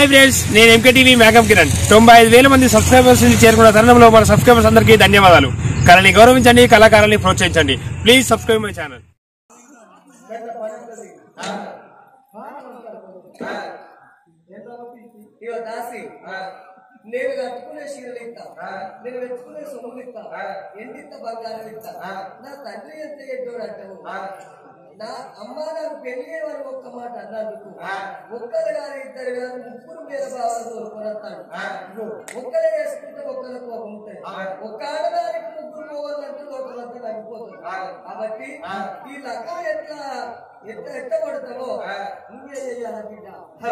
Hi friends నేను MKTV makeup Kiran తొంభై ఐదు వేల మంది సబ్స్క్రైబర్స్ ని చేరుకున్న తరుణంలో మన సబ్స్క్రైబర్స్ అందరికీ ధన్యవాదాలు కళని గౌరవించండి కళాకారాన్ని ప్రోత్సహించండి ప్లీజ్ సబ్స్క్రైబ్ మై ఛానల్ ఇవ దాసి నేను కట్టుకునే చీరలు ఇస్తా నేను పెట్టుకునే సొమ్ములు ఇస్తా ఎండిత బంగారం ఇస్తా నా తండ్రి ఎంత ఎడ్డోడు అంటావు నా అమ్మ నాకు పెళ్లి చేయమని ఒక్క మాట అన్నందుకు ఒక్కరు గాని ఇద్దరు గాని ముగ్గురు మీద భావాలు కొనస్తాడు ఒక్కరే వేసుకుంటే ఒక్కరి కోపం ఉంటుంది ఒక్క ఆడదానికి ముగ్గురు పోవాలంటే ఒకరంతా నవ్విపోతుంది కాబట్టి ఈ లెక్కలు ఎట్లా ఎట్లా ఎట్లా పడతావో నువ్వే చెయ్యాలి బిడ్డ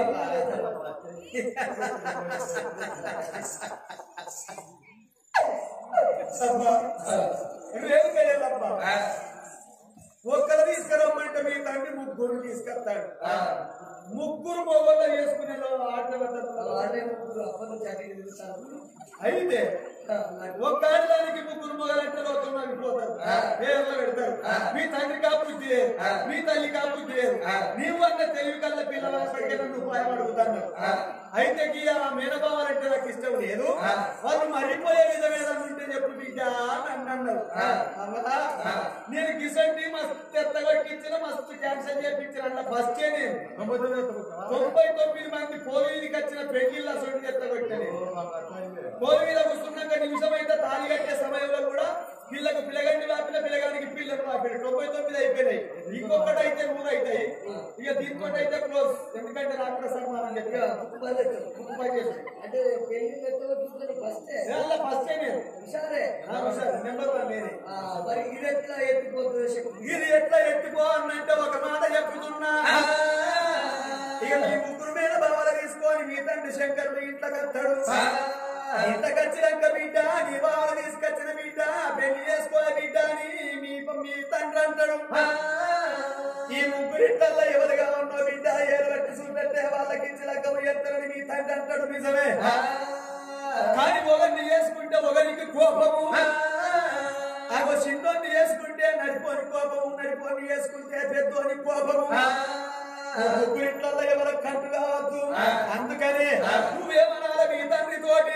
ఒక్కరు తీసుకురమ్మంటే మీ తండ్రి ముగ్గురు తీసుకొస్తాడు ముగ్గురు మొగోళ్ళు వేసుకునే ఆటలు వాళ్ళే ముగ్గురు అప్పటి నుంచి అటు ఇటు తిరుగుతారు. అయితే ఒక్క ఆడదానికి ముగ్గురు మొగలంటే లోకం నవ్విపోతారు పేర్లు పెడతారు మీ తండ్రి కాపుద్ది లేదు మీ తల్లి కాపుద్ది లేదు నీవు అన్న తెలివి కల్లా పిల్లలప్పటికే నన్ను ఉపాయం అడుగుతాను అయితే గీ ఆ మేనబావాలంటే నాకు ఇష్టం లేదు వాళ్ళు మరిపోయే విధం ఏదన్నా ఉంటే చెప్పు బిడ్డ అని నన్ను అన్నారు అమ్మా, నేను గిసంటి మస్తు ఎత్తగొట్టించిన మస్తు క్యాన్సల్ చేయించిన అన్న ఫస్ట్ నేను తొంభై తొమ్మిది మంది పోలీసుకి వచ్చిన పెళ్లిళ్ళ సొంటి ఎత్తగొట్టాను కోరి మీద కూర్చున్నాక నిమిషం అయితే తాళి కట్టే సమయంలో కూడా పిల్లకు పిల్లగాడిని వాపిన పిల్లగానికి పిల్లకు వాపిన తొంభై తొమ్మిది అయిపోయినాయి ఇంకొకటి అయితే మూడు అవుతాయి ఇక దీనికోటి అయితే క్లోజ్ ఎందుకంటే నాకు కూడా సన్మానం చెప్పి బుక్ పై చేసి అంటే పెళ్లి ఎత్తవచ్చుందని ఫస్టే ఫస్ట్ నేను హుషారే నెంబర్ వన్ నేనే ఆ, మరి ఇది ఎట్లా ఎత్తిపోతుంది శక్తి ఇది ఎట్లా ఎత్తుకో అన్నంటే ఒక మాట చెప్పుతున్నా ఇక మీ ముగ్గురు మీద బావలు తీసుకొని మీ తండ్రి శంకరుడు ఇంట్లోకి వస్తాడు ఇంట్లోకి వచ్చినాక బిడ్డ నీ బావలు తీసుకొచ్చిన బిడ్డ పెళ్లి చేసుకోలే బిడ్డ అని మీ మీ తండ్రి అంటాడు ఈ ముగ్గురిట్లల్లో ఎవరుగా ఉన్నో బిడ్డ ఏలు పట్టి చూపెట్టే వాళ్ళకి ఇచ్చి లగ్గము ఎత్తారని మీ తండ్రి అంటాడు నిజమే కానీ ఒకరిని చేసుకుంటే ఒకరికి కోపము ఆగో చిన్నోని చేసుకుంటే నడిపోని కోపము నడిపోని చేసుకుంటే పెద్దోని కోపము ముగ్గురిట్లలో ఎవరు కంటు కావద్దు అందుకని నువ్వేమనాలి మీ తండ్రి తోటి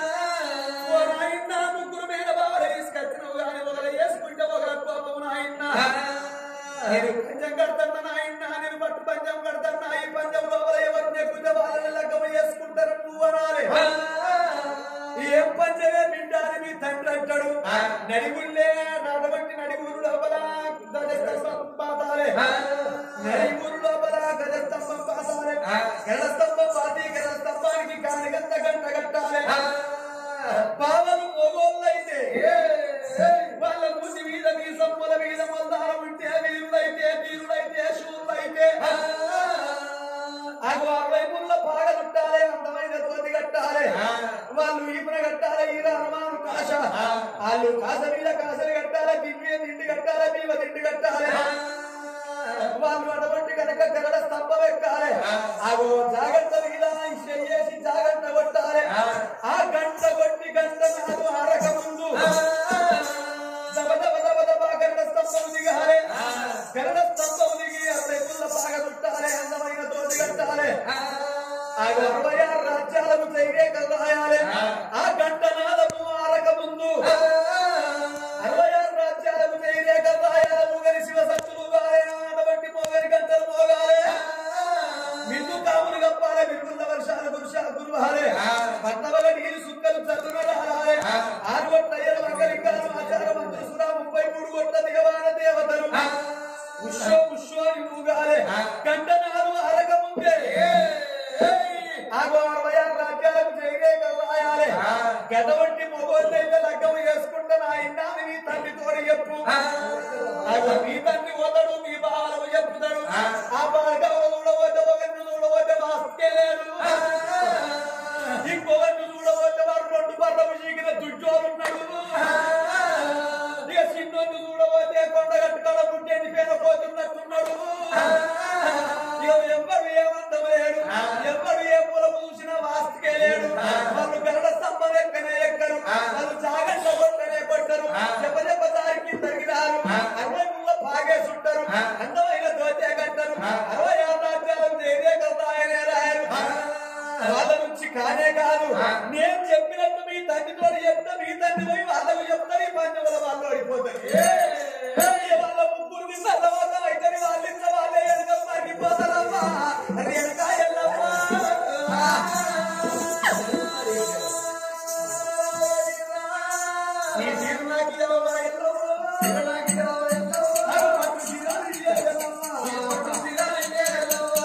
ఓ నాయన్న ముగ్గురు మీద బాగా తీసుకొచ్చినావు కానీ ఒకరు వేసుకుంటే ఒకరి కోపము నాయన్న నేను పంచం కడతాను నాయన్న నేను పట్టు పంచం కడతాను ఈ పంచం లోపల ఎవరు నెక్కితే వాళ్ళని లగ్గమ చేసుకుంటారు నువ్వు అనాలి ఏం పంచమే బిడ్డ అని మీ తండ్రి అంటాడు నడిగుళ్ళే నడవంటి నడిగురు లోపల గజస్తంభం పాతాలే నడిగురు లోపల గజస్తంభం పాతాలే గజస్తంభం పాతి గజస్తంభానికి కానిగంత గంట కట్టాలి పావలు మొగోళ్ళైతే వాళ్ళ ముందు మీద మీ సొమ్ముల మీద మొల్దారం ఉంటే వీరుడైతే వీరుడైతే శూరుడైతే అగో అరవై ముళ్ళ పాగ చుట్టాలి అందమైన తోటి కట్టాలి వాళ్ళు ఈపున కట్టాలి ఈ రామాను కాశ వాళ్ళు కాస మీద కాసలు కట్టాలి దివ్య తిండి కట్టాలి బీవ తిండి కట్టాలి వాళ్ళు అటువంటి కనుక గరడ స్తంభం ఎక్కాలి అగో జాగ్రత్త మీద చేసి జాగ్రత్త కొట్టాలి ఆ గంట కొట్టి గంట నాడు అరక ముందు దబ దబ దబ దబ గరడ స్తంభం దిగాలి గరడ స్తంభం దిగి అరవై ముళ్ళ పాగ చుట్టాలి అందమైన తోటి కట్టాలి ఆ అరవై ఆరు రాజ్యాలకు చైరేకలు రాయాలి ఆ గంట నాదము ఆరక ముందు అరవై ఆరు రాజ్యాలకు చైరేకలు రాయాలి ముగరి శివ సత్తులు అటువంటి మోగరి గంటలు మోగాలి మిందు కాములు కప్పాలి మిరుగుల వర్షాలు గురుషాలు గురువాలే పట్టవల నీరు సుక్కలు చదువు రాలాలి ఆరు గొట్ల ఏడు మంగళికాలు ఆచార మంత్రి సురా ముప్పై మూడు గొట్ల దిగవాన దేవతలు ఉషో ఉషో అని ఊగాలి గంటనాలు అరగ ముందే ఆగో అరవై ఆరు రాజ్యాలకు జయరేఖ రాయాలి గడవంటి మొగోళ్ళైతే లగ్గం చేసుకుంటే నా ఇన్నాని నీ తండ్రి తోడు చెప్పు ఆగో నీ తండ్రి వదడు మీ బావలు చెప్పుతారు ఆ బాలకవలు చూడవద్ద ఒకరిని చూడవద్ద వాస్తే లేడు ఇంకొకరిని చూడవద్ద వాడు రెండు పర్లకు చీకిన దుడ్డోలున్నాడు ఇక చిన్నోళ్ళు చూడవద్దే కొండ కట్టుకోవడం పుట్టేది పేద పోతున్నట్టున్నాడు ఇక ఎవ్వరు ఏమందలేడు ఎవ్వరు ఏ పూల పూసిన వాస్తుకే లేడు వాళ్ళు గరడ స్తంభం ఎక్కనే ఎక్కరు వాళ్ళు జాగ్రత్త కొట్టనే కొట్టరు చెప్ప చెప్ప దారికి తరిగినారు అరవై ముళ్ళ పాగేసుంటారు అందమైన దోతే కట్టరు అరవై ఆరు నేను చెప్పినట్టు మీ తండ్రితో చెప్తా మీ తండ్రి పోయి వాళ్ళకు చెప్తా ఈ పంచముల వాళ్ళు ఓడిపోతారు ఏ వాళ్ళ ముగ్గురు తర్వాత అయితే వాళ్ళ ఇంట్లో వాళ్ళే ఎనక మరిగిపోతారమ్మా వెనక ఎల్లమ్మా నీ తీరు నాకు ఇవ్వవా ఎల్లమ్మా? నాకు పట్టు చీరలు ఇయ్యాలమ్మా. పట్టు చీరలు ఇయ్యాలమ్మా.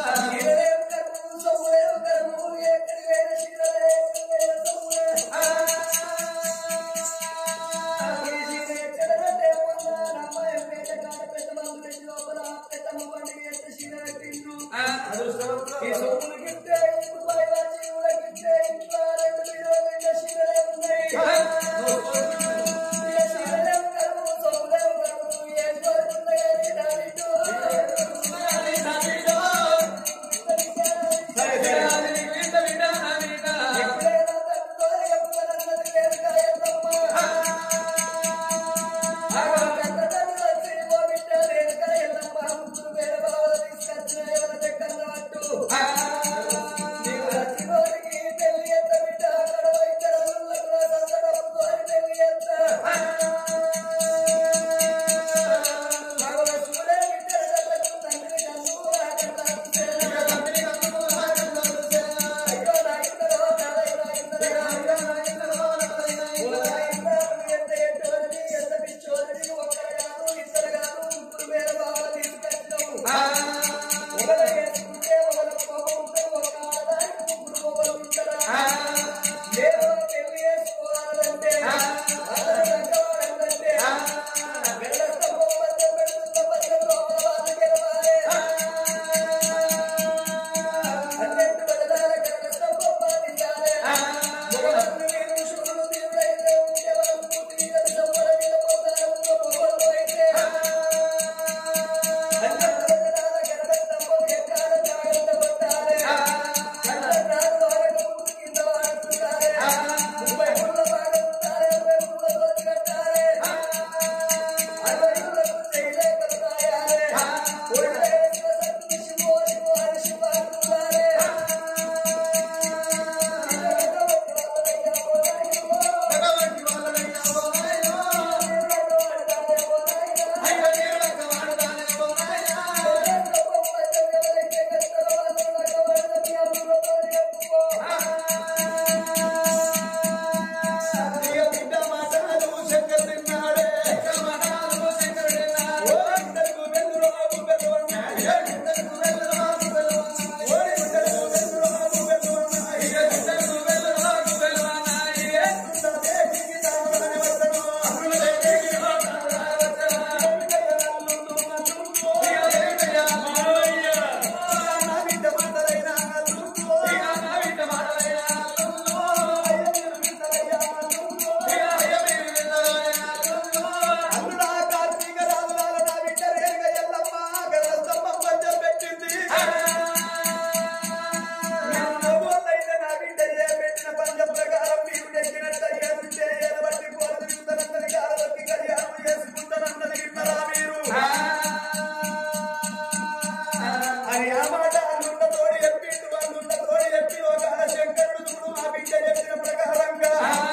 అని ఆ మాట అల్లున్న తోడి చెప్పిండు అల్లున్న తోడి చెప్పి ఒక శంకరుడు చూడు మా బిడ్డ చెప్పిన ప్రకారంగా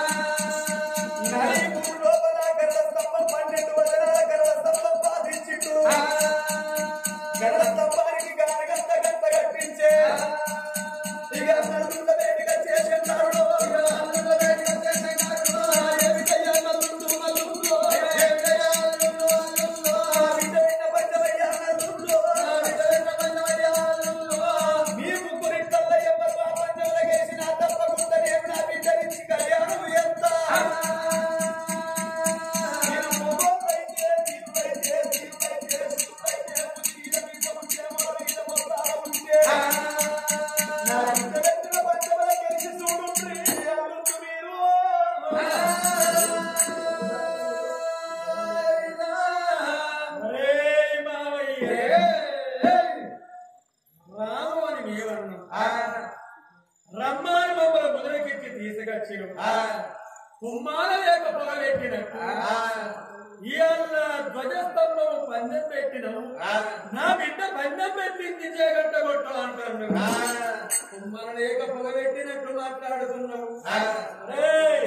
నడి భూమి లోపల గర్వ స్తంభం పన్నెండు వచనాల గర్వ స్తంభం బాధించిండు గర్వ స్తంభానికి గంట గంట కట్టించే ఇక నలుగుల వేడిగా చేసే నారుడు నలుగుల వేడిగా చేసే నారుడు ఏమిటయ్యా నలుగుడు నలుగుడు ఏమిటయ్యా నలుగుడు నలుగుడు బిడ్డైన పంచమయ్యా నలుగుడు బిడ్డైన పంచమయ్యా నలుగుడు మీ ముగ్గురింటల్ల ఎవరు ఆ పంచములకేసిన తప్పకుండా నేను నా బిడ్డనిచ్చి కళ్యాణం ఎంత మీరు మొగోళ్ళైతే, తీరులైతే, తీరులైతే, తీరులైతే, పుట్టిన మీద ఉంటే, మొదల మీద మొదలాల ఉంటే, నా బిడ్డలెత్తిన పంచములకేసి చూడుండ్రి, అల్లుండు మీరు. ఒరేయ్ మావయ్య. రాము అని మీవన్నం రమ్మని మమ్మల్ని ముద్రకెక్కి తీసుకొచ్చిన కుమ్మాల లేక పొగలెట్టినట్టు ఇవాళ ధ్వజస్తంభం పందెం పెట్టినావు నా బిడ్డ పందెం పెట్టింది చేయగట్ట కొట్టు అంటాడు కుమ్మర లేక పొగ పెట్టినట్టు మాట్లాడుతున్నావు రేయ్!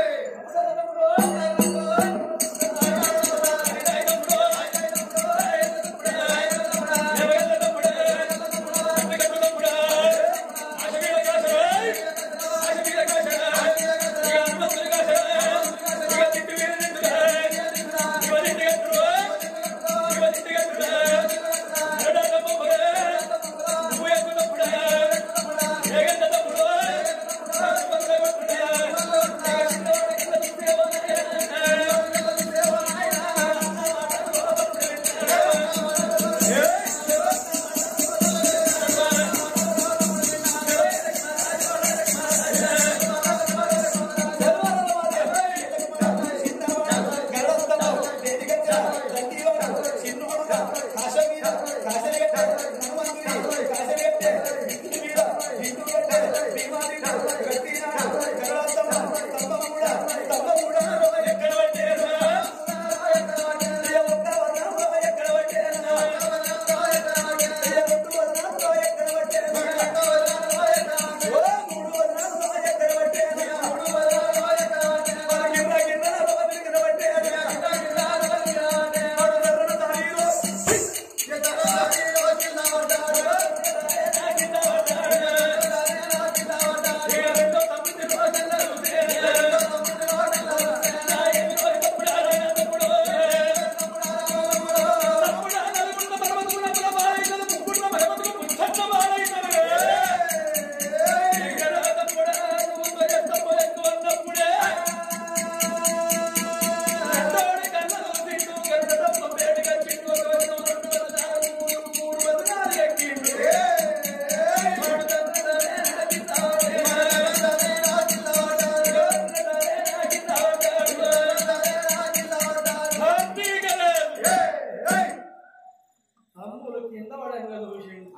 అమ్ములు కింద పడంగా చూసిండు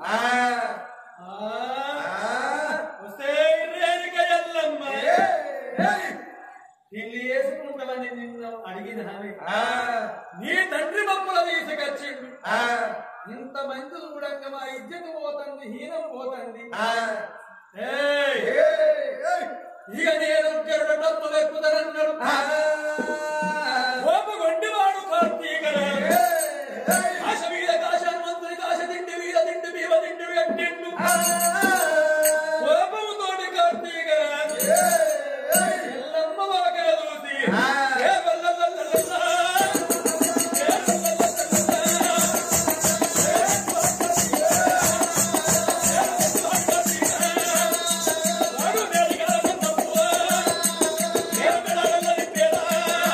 వస్తే రేణుక ఎల్లమ్మ పెళ్లి చేసుకుంటామని నిన్ను అడిగిన నీ తండ్రి మమ్మల తీసుకొచ్చిండు ఇంత మంది చూడంగా మా ఇజ్జత పోతుంది హీనం పోతుంది ఏయ్! ఇక నేను గరుడ డబ్బులు ఎక్కుతానన్నాడు ఓపగొండివాడు కార్తీకరా కాశ మీద కాశ మంత్రి కాశ తిండి మీద తిండి మీద తిండి కట్టిండు కోపముతోటి కార్తీకరా ఎల్లమ్మ వాకర చూసి ఏ వల్లల్లల్లల్ల, ఏ వల్లల్లల్లల్ల, వాడు మేడిగల సన్నప్పువ, ఏ మెడల నింపేదా,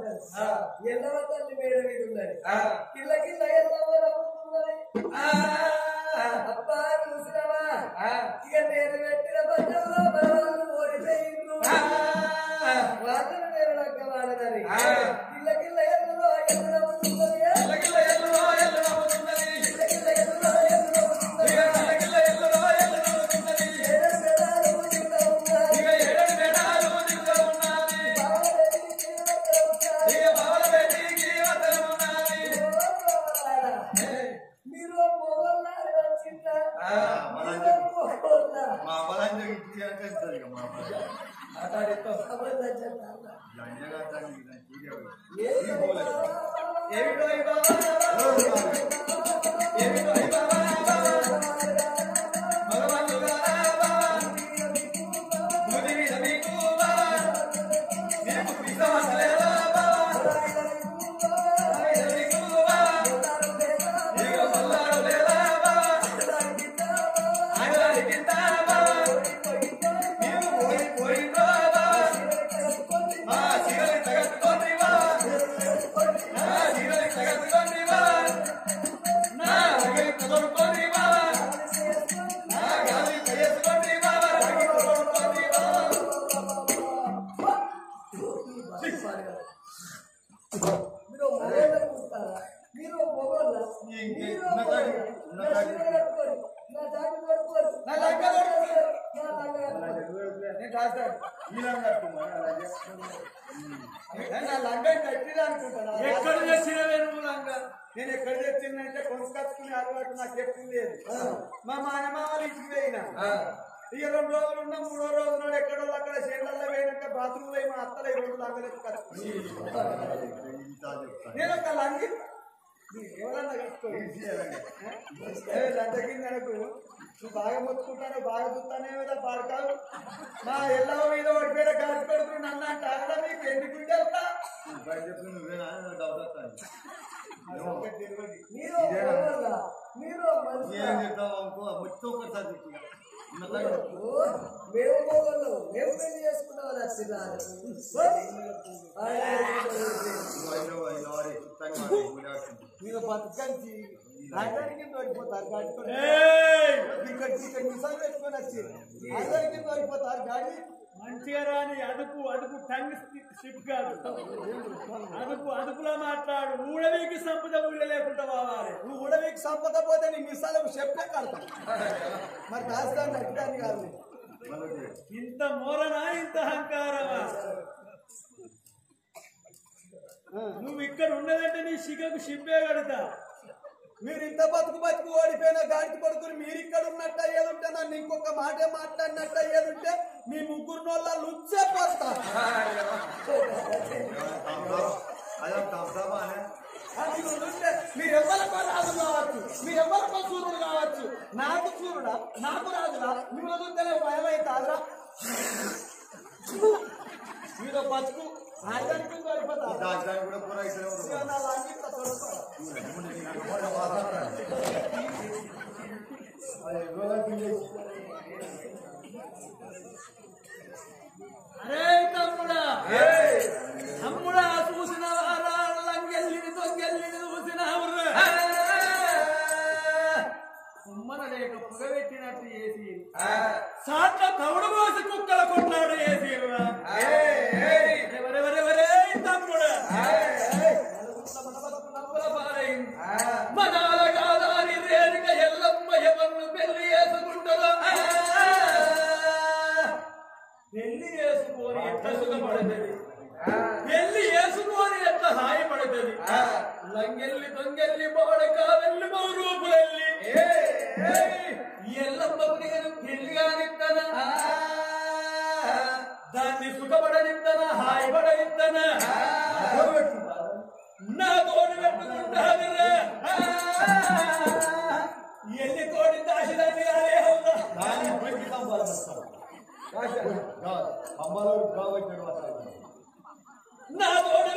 అంటారు ఎల్లవ తల్లి మేడ మీద ఉన్నది కిల్ల కిల్ల ఎల్లవ నవ్వుతున్నది అబ్బా చూసినావా ఇక నేను పెట్టిన పద్యంలో బలవాళ్ళు ఓడిపోయిండ్రు వాతలు నేను లక్క వాడదని కిల్ల కిల్ల ఎల్లలో ఎల్లు నవ్వుతున్నది కిల్ల కిల్ల ఎల్లలో ఎల్లు నవ్వుతున్నది ఏడు మెడాలు ఊదిగా ఉన్నది. బావలెల్లి జీవన ఉన్నది. మీరు మొగల్లారు వచ్చిందా మీరు మొగల్లా మా బలాన్ని ఇంటికి వెనకేస్తారు ఇక మా బలాన్ని. అబద్ధం చెప్తారా? లంజగా దాన్ని ఇలా చూడేవాడు. ఏమి ఏమిటో ఈ బాబా ఏమిటో ఈ బాబా భగవంతు బాబా ముది మీద మీకు బాబా నీకు పిసవసలేదా బాబా మీద మీకు బాబా నీకు సల్లారు లేదా బాబా ఆడదానికి బాబా నీవు పోయి పోయిందో బాబా మా చీరని తగట్టుకోండి బాబా నా చీరని తగట్టుకోండి బాబా నా రగని తగట్టుకోండి బాబా నా గాలి తగట్టుకోండి బాబా రగని తగట్టుకోండి బాబా మీరు మొగోళ్ళ కూర్చుంటారా? మీరు మొగోళ్ళ? మీరు మొగోళ్ళ? నా చీర కట్టుకోరు. నా జాకెట్ కట్టుకోరు. నా లంగా కట్టుకోరు. నా లంగా కట్టుకోరు. నేను రాస్తాను నీలం కట్టుకోమని అలా చెప్తాను. నా లంగం కట్టిదా అనుకుంటాను ఎక్కడ తెచ్చినవే నువ్వు లంగా? నేను ఎక్కడ తెచ్చిందంటే కొనుక్కొచ్చుకునే అలవాటు నాకు ఎప్పుడు లేదు మా మాయమ్మ వాళ్ళ ఇంటికి పోయినా ఇక రెండు రోజులు ఉన్నా మూడో రోజు నాడు ఎక్కడో అక్కడ చేనులలో పోయినాక బాత్రూమ్ పోయి మా అత్తలు ఈ రెండు లంగలు కట్టుకుని ఇంత చెప్తాను. నేను ఒక లంగి ఎవరన్నా కట్టుకో ఏ లంచకి నెలకు నువ్వు బాగా మొత్తుకుంటాను బాగా చూస్తానే కదా పాడతావు మా ఎల్లవ మీద ఓడిపోయిన గాడి కొడుకు నన్ను అంటారా మీకు ఎన్ని గుండెలున్నా బయట చెప్పి నువ్వేనా అని డౌట్ వస్తాను. ఏమో. మీరు మొగోళ్ళ? మీరు మనుషులా? ఏం చెప్తావు అనుకో మొత్తం ఒకసారి చెప్తున్నా ఉన్నతాగా ఓ, మేము మొగోళ్ళు. మేము పెళ్లి చేసుకున్నాం అని వచ్చినారు. ఐదో ఐదో ఆరు చెప్తాను మరి గుడాస్తుంది. మీరు బతకంచి అందరికి దొరికిపోతారు గాడి కొడుకు. ఏయ్! ఇక్కడ ఇక్కడ మిసాలు పెట్టుకొని వచ్చి అందరికి దొరికిపోతారు గాడి మంచిగా రాని అదుపు అదుపు టంగ్ స్లిప్ కాదు అదుపు అదుపులో మాట్లాడు ఊడవీకి సంపద ఊళ్ళ లేకుండా పోవాలి నువ్వు ఉడవికి సంపకపోతే నీ మిసాలకు చెప్పే కడతా మరి దాస్తాను అడ్డాన్ని కాదు మనకి ఇంత మోరనా ఇంత అహంకారమా నువ్వు ఇక్కడ ఉన్నదంటే నీ శిఖకు షిప్పే కడతా మీరు ఇంత బతుకు బతుకు ఓడిపోయిన గాడికి కొడుకుని మీరు ఇక్కడ ఉన్నట్ట ఏదుంటే నన్ను ఇంకొక మాట మాట్లాడినట్ట ఏదుంటే మీ ముగ్గురు నోళ్ళ లుచ్చే పోతా అదే తప్పా అనే అది ఉంటే మీరు ఎవరికో రాజు కావచ్చు మీరు ఎవరికో సూర్యుడు కావచ్చు నాకు సూర్యుడా నాకు రాజురా మిమ్మల్ని చూస్తేనే భయం అవుతారా మీరు బతుకు ఆడడానికి దొరికిపోతా దాని కూడా పూర ఇద్దరే ఉన్నారు. నా లాంటి దొరకదు. అరే తమ్ముడా తమ్ముడా చూసిన లంగెల్లిని దొంగెల్లిని చూసినావురా కుమ్మన లేక పుగబెట్టినట్టు చేసి సాట్ల తవుడు పోసి కుక్కల కొట్లాడు చేసి ఎవరెవరెవరే తమ్ముడా మనాల కాదాని రేణుక ఎల్లమ్మ ఎవరిని పెళ్లి చేసుకుంటుందో పెళ్లి చేసుకొని ఎట్లా సుఖపడుతుంది పెళ్లి చేసుకొని ఎట్లా హాయపడుతుంది లంగెల్లి దొంగెల్లి బోడక వెళ్ళి రూపులెల్లి ఎల్లమ్మకు నేను పెళ్లి కానిత్తనా దాన్ని సుఖపడనిత్తనా హాయపడనిత్తనా నా తోడు పెట్టుకుంటాదిరా ఎన్ని తోడి దాచిదాన్ని అదే అవునా దాని ఇప్పటికీ సంపాదిస్తారు. అమ్మలో కాబట్టి అసలు నా తోడు